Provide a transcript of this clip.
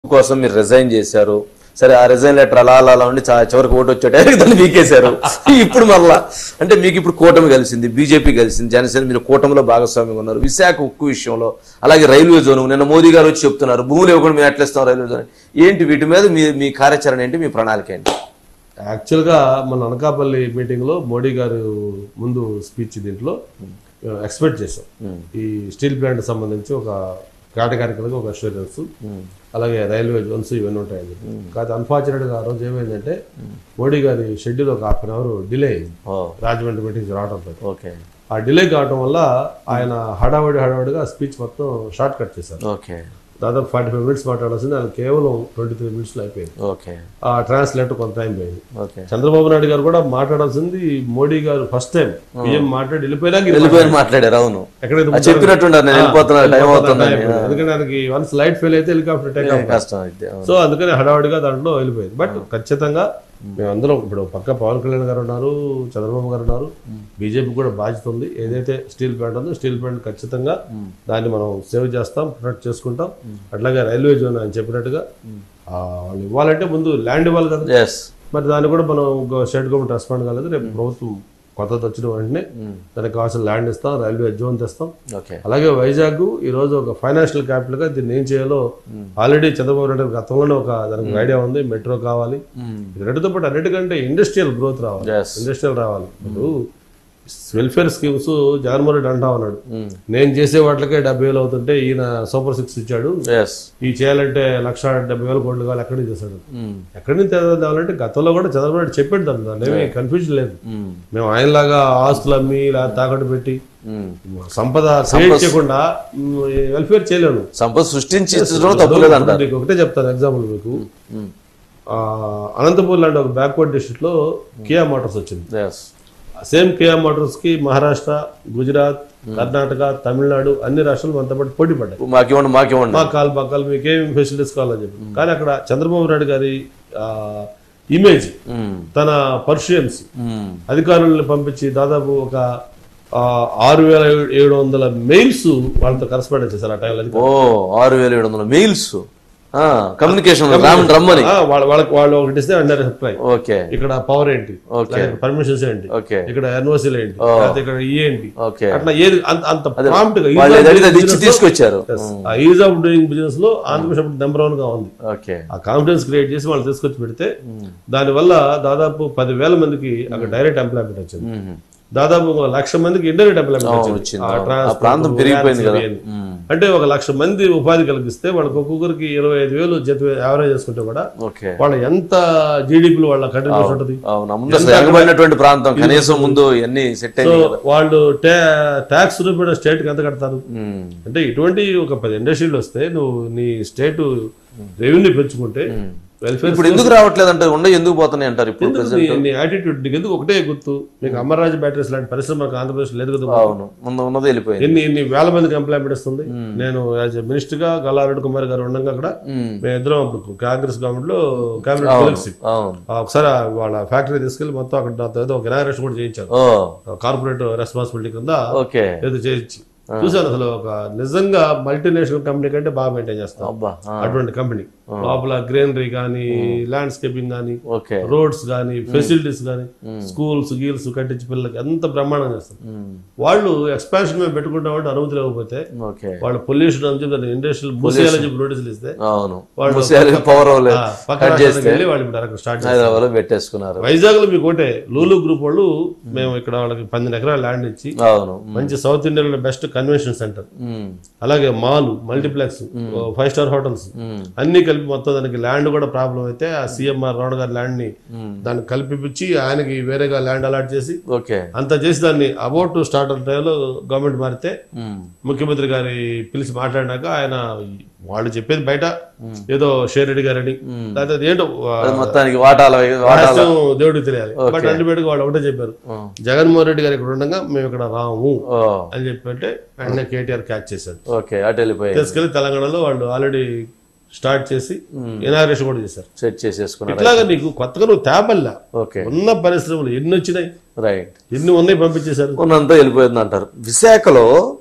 కోసం మీరు రిజైన్ చేశారు సరే ఆ రిజైన్ లెటర్ అలా అలా అలా ఉండి చా- చివరికి ఓటు వచ్చాడు దాన్ని వీకేశారు ఇప్పుడు మళ్ళా అంటే మీకు ఇప్పుడు కూటమి కలిసింది బీజేపీ కలిసింది జనసేన మీరు కూటమిలో భాగస్వామ్యంగా ఉన్నారు విశాఖ ఉక్కు విషయంలో అలాగే రైల్వే జోన్ నిన్న మోదీ గారు వచ్చి చెప్తున్నారు భూములు ఇవ్వకుండా మేము ఎట్లా ఇస్తాం రైల్వే జోన్ ఏంటి వీటి మీద మీ మీ కార్యాచరణ ఏంటి మీ ప్రణాళిక ఏంటి యాక్చువల్గా మన అనకాపల్లి మీటింగ్లో మోడీ గారు ముందు స్పీచ్ దీంట్లో ఎక్స్పెక్ట్ చేశాం ఈ స్టీల్ ప్లాంట్ సంబంధించి ఒక కేటగారికలుగా ఒక అష్యూరెన్స్ అలాగే రైల్వే జోన్స్ ఇవన్నీ ఉంటాయని చెప్పి కాదు అన్ఫార్చునేట్గా ఆ రోజు ఏమైందంటే మోడీ గారి షెడ్యూల్ ఒక హాఫ్ అన్ అవర్ డిలే అయింది ఓ రాజమండ్రి మీటింగ్స్ రావడంతో ఓకే ఆ డిలే కావడం వల్ల ఆయన హడావడి హడావడిగా స్పీచ్ మొత్తం షార్ట్ కట్ చేశారు ఓకే దాదాపు ఫార్టీ ఫైవ్ మినిట్స్ మాట్లాడాల్సింది ఆయన కేవలం ట్వంటీ త్రీ మినిట్స్లో అయిపోయింది ఓకే ఆ ట్రాన్స్లేటర్ కొంత టైం పోయింది ఓకే చంద్రబాబు నాయుడు గారు కూడా మాట్లాడాల్సింది మోడీ గారు ఫస్ట్ టైం పిఎం మాట్లాడి వెళ్ళిపోయినాక ఇది వెళ్ళిపోయి మాట్లాడారు అవును ఎక్కడైతే అది చెప్పినట్టున్నారు నేను వెళ్ళిపోతున్నా టైం అవుతుందని ఎందుకంటే ఆయనకి వన్స్ లైట్ ఫెయిల్ అయితే హెలికాప్టర్ టేక్ ఆఫ్ కష్టం అయితే అవును. సో అందుకని హడావడిగా దాంట్లో వెళ్ళిపోయింది బట్ ఖచ్చితంగా మేమందరం ఇప్పుడు పక్క పవన్ కళ్యాణ్ గారు ఉన్నారు చంద్రబాబు గారు ఉన్నారు బీజేపీ కూడా బాధ్యత ఉంది ఏదైతే స్టీల్ ప్లాంట్ ఉందో స్టీల్ ప్లాంట్ ఖచ్చితంగా దాన్ని మనం సేవ్ చేస్తాం ప్రొటెక్ట్ చేసుకుంటాం అట్లాగే రైల్వే జోన్ అని చెప్పినట్టుగా ఆ, వాళ్ళు ఇవ్వాలంటే ముందు ల్యాండ్ ఇవ్వాలి కదా ఎస్ మరి దాన్ని కూడా మనం స్టేట్ గవర్నమెంట్ రెస్పాండ్ కాలేదు రేపు ప్రభుత్వం కొత్తది వచ్చిన వెంటనే దానికి కావాల్సిన ల్యాండ్ ఇస్తాం రైల్వే జోన్ తెస్తాం ఓకే అలాగే వైజాగ్ ఈ రోజు ఒక ఫైనాన్షియల్ క్యాపిటల్ గా దీన్ని ఏం చేయాలో ఆల్రెడీ చంద్రబాబు నాయుడు గారు గతంలోనే ఒక దానికి ఐడియా ఉంది మెట్రో కావాలి ఇది రెండుతో పాటు అన్నిటికంటే ఇండస్ట్రియల్ గ్రోత్ రావాలి Yes. ఇండస్ట్రియల్ రావాలి ఇప్పుడు వెల్ఫేర్ స్కీమ్స్ జగన్మోహన్ రెడ్డి అంటా ఉన్నాడు నేను చేసే వాటికే డెబ్బై వేలు అవుతుంటే ఈయన సూపర్ సిక్స్ ఇచ్చాడు ఎస్ ఈ చేయాలంటే లక్ష డెబ్బై వేల కోట్లు కావాలి ఎక్కడి నుంచి చేశాడు ఎక్కడి నుంచి తేవాలంటే గతంలో కూడా చంద్రబాబు నాయుడు చెప్పాడు దాన్ని దాన్ని ఏమీ కన్ఫ్యూజన్ లేదు మేము ఆయనలాగా ఆస్తులు అమ్మి ఇలా తాకట్టు పెట్టి సంపద క్రియేట్ చేయకుండా వెల్ఫేర్ చేయలేను సంపద సృష్టించి ఇచ్చడంలో తప్పులేదు అంటారు మీకు ఒకటే చెప్తాను ఎగ్జాంపుల్ మీకు ఆ, అనంతపూర్ లాంటి ఒక బ్యాక్వర్డ్ డిస్ట్రిక్ట్ లో కియా మోటార్స్ వచ్చింది ఎస్ సేమ్ కియా మోటార్స్ కి మహారాష్ట్ర గుజరాత్ కర్ణాటక తమిళనాడు అన్ని రాష్ట్రాలు మనతో పాటు పోటీ పడ్డాయి మాకివ్వండి మాకివ్వండి మా కాల్ మా కాల్ మీకు ఏం ఫెసిలిటీస్ కావాలని చెప్పి కానీ అక్కడ చంద్రబాబు నాయుడు గారి ఇమేజ్ మ్మ్. తన పర్షియన్స్ మ్మ్. అధికారులను పంపించి దాదాపు ఒక ఆ, ఆరు వేల ఏడు వందల మెయిల్స్ వాళ్ళతో కరస్పాండెన్స్ చేశారు ఆ టైంలో ఓ ఆరు వేల ఏడు వందల మెయిల్స్ కమ్యూనికేషన్ రామ్ రమ్మని ఆ, వాళ్ళ వాళ్ళకి వాళ్ళు ఒకటి ఇస్తే వెంటనే రిప్లై ఓకే ఇక్కడ పవర్ ఏంటి ఓకే పర్మిషన్స్ ఏంటి ఓకే ఇక్కడ ఎన్ఓసీలు ఏంటి లేకపోతే ఇక్కడ ఈ ఏంటి ఓకే అట్లా ఏది అంత అంత ప్రాంప్ట్ గా వాళ్ళు ఏదైతే అది ఇచ్చి తీసుకొచ్చారు ఆ ఈజ్ ఆఫ్ డూయింగ్ బిజినెస్ లో ఆంధ్రప్రదేశ్ అప్పుడు నెంబర్ వన్ గా ఉంది ఓకే ఆ కాన్ఫిడెన్స్ క్రియేట్ చేసి వాళ్ళు తీసుకొచ్చి పెడితే దానివల్ల దాదాపు పదివేల మందికి అక్కడ డైరెక్ట్ ఎంప్లాయ్మెంట్ వచ్చింది మ్మ్. దాదాపు ఒక లక్ష మందికి ఇండైరెక్ట్ ఎంప్లాయ్మెంట్ వచ్చింది వచ్చింది ఆ అవును. ఆ transport, ప్రాంతం పెరిగిపోయింది కదా iవన్నీ. మ్మ్. అంటే ఒక లక్ష మంది ఉపాధి కల్పిస్తే వాళ్ళకి ఒక్కొక్కరికి ఇరవై ఐదు వేలు జీతం యావరేజ్ చేసుకుంటే కూడా ఓకే వాళ్ళ ఎంత జీడిపిలు వాళ్ళ కంట్రిబ్యూషన్ ఉంటుంది అవును ముందు అసలు వెనకబడినటువంటి ప్రాంతం కనీసం ముందు ఇవన్నీ సెట్ సో అయ్యి వాళ్ళు ట్యాక్స్ రూపేణ స్టేట్ కి ఎంత కడతారు మ్మ్. అంటే ఇటువంటి ఒక పది ఇండస్ట్రీలు వస్తే నువ్వు నీ స్టేట్ రెవెన్యూ పెంచుకుంటే వెల్ఫేర్ ఇప్పుడు ఎందుకు రావట్లేదు అంటారు ఉండ ఎందుకు పోతున్నాయి అంటారు ఇప్పుడు ఎందుకు నీ- నీ యాటిట్యూడ్ నీకు ఎందుకు ఒకటే గుర్తు మీకు అమర్రాజు బ్యాటరీస్ లాంటి పరిశ్రమ మనకు ఆంధ్రప్రదేశ్ లేదు కదా అవును ముందు ఉన్నది వెళ్ళిపోయింది ఎన్ని ఎన్ని వేల మందికి ఎంప్లాయ్మెంట్ ఇస్తుంది నేను యాజ్ ఎ మినిస్టర్ గా గల్లారెడ్డి కుమార్ గారు ఉండగా అక్కడ మ్మ్. మేము ఇద్దరం అప్పుడు కాంగ్రెస్ గవర్నమెంట్ లో కేబినెట్ కొలిక్సి అవును ఒకసారి వాళ్ళ ఫ్యాక్టరీ తీసుకెళ్లి మొత్తం అక్కడ నాతో ఏదో ఒక ఇనాగ్రేషన్ కూడా చేయించారు ఓ కార్పొరేట్ రెస్పాన్సిబిలిటీ కింద ఓకే ఏదో చేయించి చూసాను అసలు ఒక నిజంగా మల్టీనేషనల్ కంపెనీ కంటే బాగా మెయింటైన్ చేస్తాం అబ్బా ఆ, అటువంటి కంపెనీ లోపల గ్రీనరీ కానీ ల్యాండ్స్కేపింగ్ కానీ ఓకే రోడ్స్ కానీ ఫెసిలిటీస్ కానీ స్కూల్స్ గీల్స్ కట్టించి పిల్లలకి ఎంత బ్రహ్మాండంగా చేస్తారు మ్మ్. వాళ్ళు ఎక్స్పాన్షన్ మేము పెట్టుకుంటామంటే అనుమతి లేకపోతే ఓకే వాళ్ళు పొల్యూషన్ అని చెప్పి ఇండస్ట్రియల్ మూసేయాలని చెప్పి నోటీసులు ఇస్తే అవును వాళ్ళు ముసియాలి పవర్ ఆ, పక్క రాష్ట్రానికి వెళ్ళి వాళ్ళు ఇప్పుడు అక్కడ స్టార్ట్ చేస్తారు హైదరాబాద్ లో పెట్టేసుకున్నారు వైజాగ్ లో మీకు ఒకటే లూలు గ్రూప్ వాళ్ళు మేము ఇక్కడ వాళ్ళకి పన్నెండు ఎకరాల ల్యాండ్ ఇచ్చి అవును మంచి సౌత్ ఇండియాలో బెస్ట్ కన్వెన్షన్ సెంటర్ మ్మ్. అలాగే mall multiplex five star hotels మ్మ్. అన్ని కలిపి మొత్తం దానికి ల్యాండ్ కూడా ప్రాబ్లం అయితే ఆ సీఎంఆర్ రావణ గారి ల్యాండ్ ని మ్మ్. దాన్ని కలిపిపించి ఆయనకి వేరేగా ల్యాండ్ అలాట్ చేసి ఓకే అంత చేసి దాన్ని అబౌట్ స్టార్ట్ టైంలో గవర్నమెంట్ మారితే మ్మ్. ముఖ్యమంత్రి గారి పిలిచి మాట్లాడినాక ఆయన వాళ్ళు చెప్పేది బయట ఏదో షేర్ రెడ్డి గారని లేకపోతే అది ఏంటో అది మొత్తానికి వాటాల వాటాల రహస్యం దేవుడికి తెలియాలి బట్ అల్టిమేట్ గా వాళ్ళు ఒకటే చెప్పారు జగన్మోహన్ రెడ్డి గారు ఇక్కడ ఉండగా మేము ఇక్కడ రాము ఓ అని చెప్పంటే వెంటనే కేటీఆర్ క్యాచ్ చేశాడు ఓకే అటు వెళ్ళిపోయి తీసుకెళ్లి తెలంగాణలో వాళ్ళు ఆల్రెడీ స్టార్ట్ చేసి ఇనాగ్రేషన్ కూడా చేశారు సెట్ చేసేసుకున్నారు ఇట్లాగా నీకు కొత్తగా నువ్వు తేపల్లా ఓకే ఉన్న పరిశ్రమలు ఎన్ని వచ్చినాయి రైట్ ఎన్ని ఉన్నాయి పంపించేశారు ఉన్నంతా వెళ్ళిపోయింది అంటారు విశాఖలో